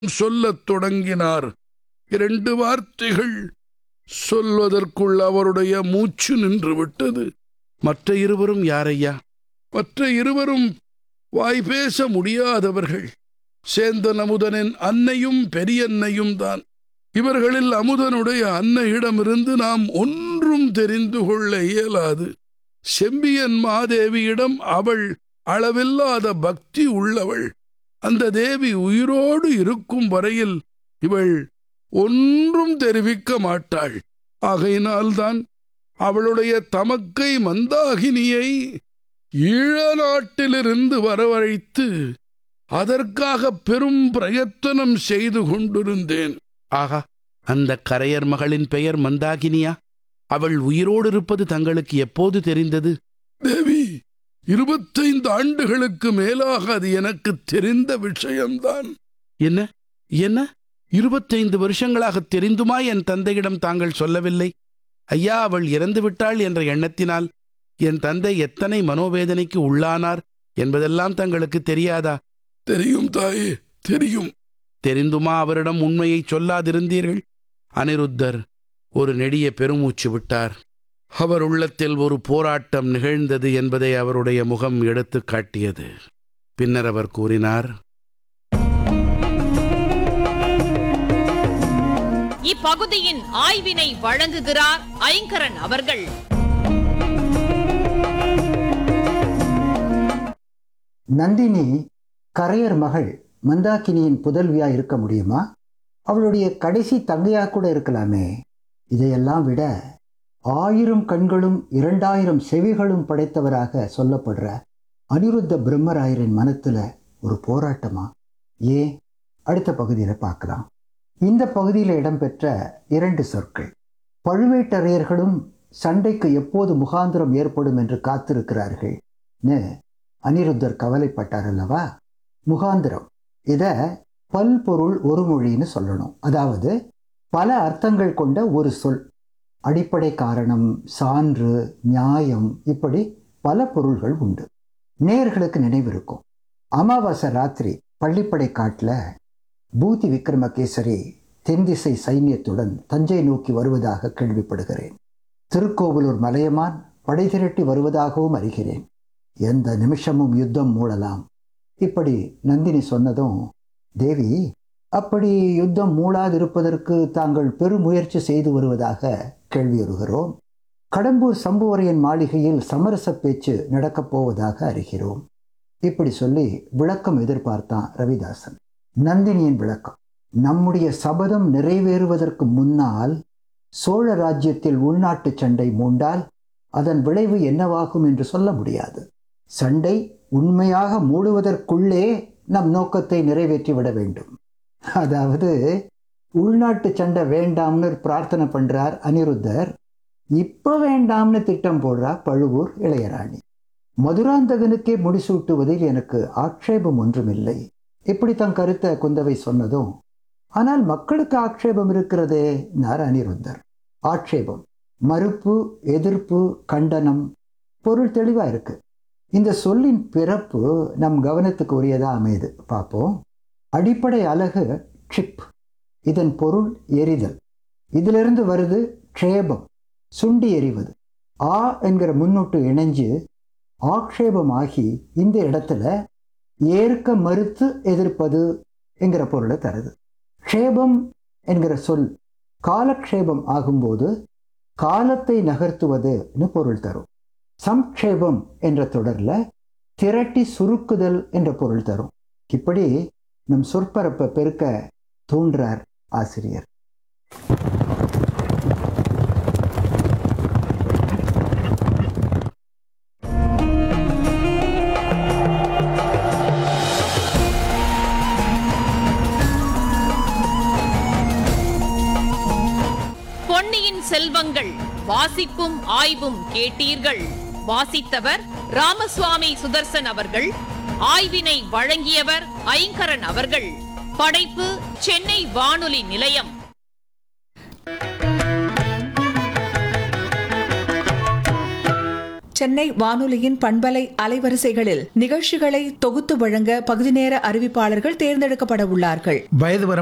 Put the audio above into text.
சொல்லத் தொடங்கினார் இரண்டு வார்த்தைகள் சொல்வதற்குள் அவருடைய மூச்சு நின்று விட்டது மற்ற இருவரும் யாரையா மற்ற இருவரும் வாய் பேச முடியாதவர்கள் சேந்தன் அமுதனின் அன்னையும் பெரியன்னையும் தான் இவர்களில் அமுதனுடைய அன்னையிடமிருந்து நாம் ஒன்றும் தெரிந்து கொள்ள இயலாது செம்பியன் மாதேவியிடம் அவள் அளவில்லாத பக்தி உள்ளவள் அந்த தேவி உயிரோடு இருக்கும் வரையில் இவள் ஒன்றும் தெரிவிக்க மாட்டாள் ஆகையினால்தான் அவளுடைய தமக்கை மந்தாகினியை ஈழ நாட்டிலிருந்து வரவழைத்து அதற்காக பெரும் பிரயத்தனம் செய்து கொண்டிருந்தேன் ஆகா அந்த கரையர் மகளின் பெயர் மந்தாகினியா அவள் உயிரோடு இருப்பது தங்களுக்கு எப்போது தெரிந்தது தேவி இருபத்தைந்து ஆண்டுகளுக்கு மேலாக அது எனக்கு தெரிந்த விஷயம்தான் என்ன என்ன இருபத்தைந்து வருஷங்களாக தெரிந்துமா என் தந்தையிடம் தாங்கள் சொல்லவில்லை ஐயா அவள் இறந்து விட்டாள் என்ற எண்ணத்தினால் என் தந்தை எத்தனை மனோவேதனைக்கு உள்ளானார் என்பதெல்லாம் தங்களுக்கு தெரியாதா தெரியும் தாயே தெரியும் தெரிந்துமா அவரிடம் உண்மையை சொல்லாதிருந்தீர்கள் அனிருத்தர் ஒரு நெடிய பெருமூச்சு விட்டார் அவர் உள்ளத்தில் ஒரு போராட்டம் நிகழ்ந்தது என்பதை அவருடைய முகம் எடுத்துக் காட்டியது பின்னர் அவர் கூறினார் இப்பகுதியின் ஆய்வினை வழங்குகிறார் ஐங்கரன் அவர்கள் நந்தினி கரையர் மகள் மந்தாக்கினியின் புதல்வியா இருக்க முடியுமா அவளுடைய கடைசி தங்கையா கூட இருக்கலாமே இதையெல்லாம் விட ஆயிரம் கண்களும் இரண்டாயிரம் செவிகளும் படைத்தவராக சொல்லப்படுற அனிருத்த பிரம்மராயரின் மனத்துல ஒரு போராட்டமா ஏன் அடுத்த பகுதியில் பார்க்கலாம் இந்த பகுதியில் இடம்பெற்ற இரண்டு சொற்கள் பழுவேட்டரையர்களும் சண்டைக்கு எப்போது முகாந்திரம் ஏற்படும் என்று காத்திருக்கிறார்கள்னு அனிருத்தர் கவலைப்பட்டார் அல்லவா முகாந்திரம் இத பல்பொருள் ஒரு மொழின்னு சொல்லணும் அதாவது பல அர்த்தங்கள் கொண்ட ஒரு சொல் அடிப்படை காரணம் சான்று நியாயம் இப்படி பல பொருள்கள் உண்டு நேர்களுக்கு நினைவிருக்கும் அமாவாசை ராத்திரி பள்ளிப்படை காட்டில் பூதி விக்ரமகேசரி தென்திசை சைன்யத்துடன் தஞ்சை நோக்கி வருவதாக கேள்விப்படுகிறேன் திருக்கோவிலூர் மலையமான் படை திரட்டி வருவதாகவும் அறிகிறேன் எந்த நிமிஷமும் யுத்தம் மூடலாம் இப்படி நந்தினி சொன்னதும் தேவி அப்படி யுத்தம் மூளாதிருப்பதற்கு தாங்கள் பெருமுயற்சி செய்து வருவதாக கேள்வியுறுகிறோம் கடம்பூர் சம்புவரையன் மாளிகையில் சமரச பேச்சு நடக்கப் போவதாக அறிகிறோம் இப்படி சொல்லி விளக்கம் எதிர்பார்த்தான் ரவிதாசன் நந்தினியின் விளக்கம் நம்முடைய சபதம் நிறைவேறுவதற்கு முன்னால் சோழ ராஜ்யத்தில் உள்நாட்டு சண்டை மூண்டால் அதன் விளைவு என்னவாகும் என்று சொல்ல முடியாது சண்டை உண்மையாக மூடுவதற்குள்ளே நம் நோக்கத்தை நிறைவேற்றிவிட வேண்டும் அதாவது உள்நாட்டு சண்டை வேண்டாம்னு பிரார்த்தனை பண்றார் அனிருத்தர் இப்ப வேண்டாம்னு திட்டம் போடுறா பழுவூர் இளையராணி மதுராந்தகனுக்கே முடிசூட்டுவதில் எனக்கு ஆட்சேபம் ஒன்றுமில்லை இப்படி தன் கருத்தை குந்தவை சொன்னதும் ஆனால் மக்களுக்கு ஆட்சேபம் இருக்கிறதே நார் அனிருத்தர் ஆட்சேபம் மறுப்பு எதிர்ப்பு கண்டனம் பொருள் தெளிவா இருக்கு இந்த சொல்லின் பிறப்பு நம் கவனத்துக்கு உரியதா அமையுது பார்ப்போம் அடிப்படை அலகு க்ஷிப் இதன் பொருள் எரிதல் இதிலிருந்து வருது க்ஷேபம் சுண்டி எறிவது ஆ என்கிற முன்னொட்டு இணைஞ்சு ஆக்ஷேபமாகி இந்த இடத்துல ஏற்க மறுத்து எதிர்ப்பது என்கிற பொருளை தருது க்ஷேபம் என்கிற சொல் காலக்ஷேபம் ஆகும்போது காலத்தை நகர்த்துவதுன்னு பொருள் தரும் சம்க்ஷேபம் என்ற தொடர்ல திரட்டி சுருக்குதல் என்ற பொருள் தரும் இப்படி நம் சொற்பரப்பை பெருக்க தூண்டுறார் ஆசிரியர் பொன்னியின் செல்வங்கள் வாசிப்பும் ஆய்வும் கேட்டீர்கள் வாசித்தவர் ராமசுவாமி சுதர்சன் அவர்கள் ஆய்வினை வழங்கியவர் ஐங்கரன் அவர்கள் படைப்பு சென்னை வானொலி நிலையம் சென்னை வானொலியின் பண்பலை அலைவரிசைகளில் நிகழ்ச்சிகளை தொகுத்து வழங்க பகுதி நேர அறிவிப்பாளர்கள் தேர்ந்தெடுக்கப்பட உள்ளார்கள் வயது வரம்பு